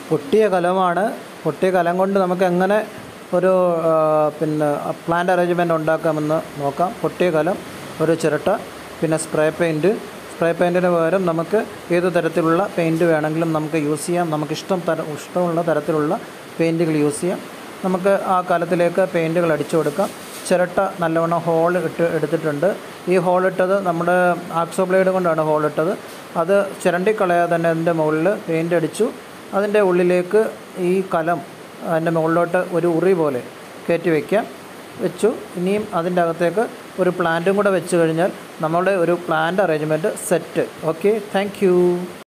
പൊട്ടിയ കലമാണ് പൊട്ടിയ കലം കൊണ്ട് നമുക്ക് എങ്ങനെ ഒരു ആ, പിന്നെ പ്ലാന്റ് അറേഞ്ച്മെൻറ്റ് ഉണ്ടാക്കാമെന്ന് നോക്കാം പൊട്ടിയ കലം ഒരു ചിരട്ട പിന്നെ സ്പ്രേ പെയിൻറ്റ് സ്പ്രേ പെയിൻറ്റിന് പകരം നമുക്ക് ഏത് തരത്തിലുള്ള പെയിൻറ്റ് വേണമെങ്കിലും നമുക്ക് യൂസ് ചെയ്യാം നമുക്ക് ഇഷ്ടം തര ഇഷ്ടമുള്ള തരത്തിലുള്ള പെയിൻറ്റുകൾ യൂസ് ചെയ്യാം നമുക്ക് ആ കലത്തിലേക്ക് പെയിൻറ്റുകൾ അടിച്ചു കൊടുക്കാം ചിരട്ട നല്ലവണ്ണം ഹോൾ ഇട്ട് എടുത്തിട്ടുണ്ട് ഈ ഹോൾ ഇട്ടത് നമ്മുടെ ആക്സോ ബ്ലേഡ് കൊണ്ടാണ് ഹോൾ ഇട്ടത് അത് ചിരണ്ടി കളയാതെ തന്നെ അതിൻ്റെ മുകളിൽ പെയിൻ്റ് അടിച്ചു അതിൻ്റെ ഉള്ളിലേക്ക് ഈ കലം അതിൻ്റെ മുകളിലോട്ട് ഒരു ഉറി പോലെ കയറ്റി വയ്ക്കാം വെച്ചു ഇനിയും അതിൻ്റെ അകത്തേക്ക് ഒരു പ്ലാന്റും കൂടെ വെച്ച് കഴിഞ്ഞാൽ നമ്മളുടെ ഒരു plant arrangement set okay thank